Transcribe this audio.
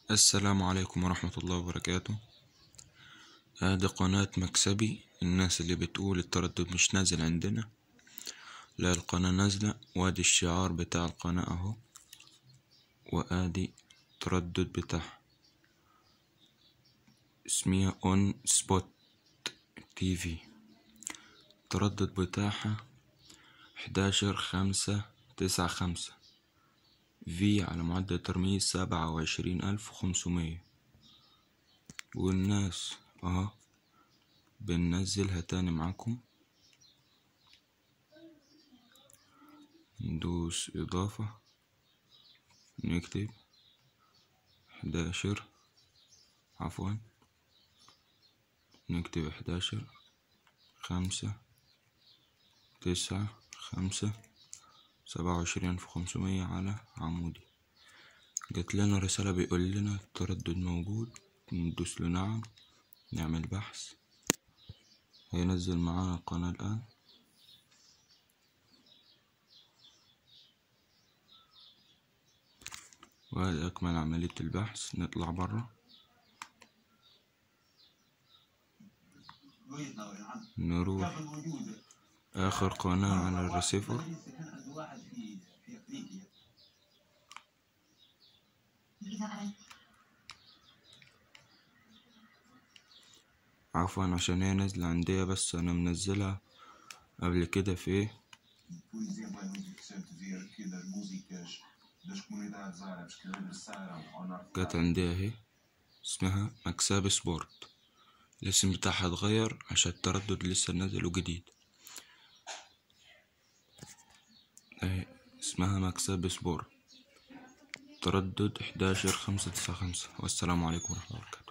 السلام عليكم ورحمة الله وبركاته هذه قناة مكسبي الناس اللي بتقول التردد مش نازل عندنا لا القناة نازلة وادي الشعار بتاع القناة اهو وادي التردد بتاعها اسمها اون سبوت تي في التردد بتاعها حداشر خمسة تسعة خمسة في على معدل ترميز سبعة وعشرين ألف وخمسمية والناس اهو بننزلها تاني معاكم ندوس إضافة نكتب حداشر عفوا نكتب حداشر خمسة تسعة خمسة سبعة وعشرين ألف وخمسمية على عمودي جات لنا رسالة بيقول لنا التردد موجود ندوس له نعم نعمل بحث هينزل معانا القناة الآن وهذا أكمل عملية البحث نطلع برا نروح آخر قناة على الريسيفر عفوا عشان هي نازلة عندي بس أنا منزلها قبل كده في إيه Por exemplo, é muito interessante ver que nas músicas das comunidades árabes que regressaram ao norte جت عندي اهي اسمها مكسب سبورت الاسم بتاعها اتغير عشان التردد لسه نازل وجديد اهي اسمها مكسب سبورت تردد حداشر خمسة تسعة خمسة والسلام عليكم ورحمة الله وبركاته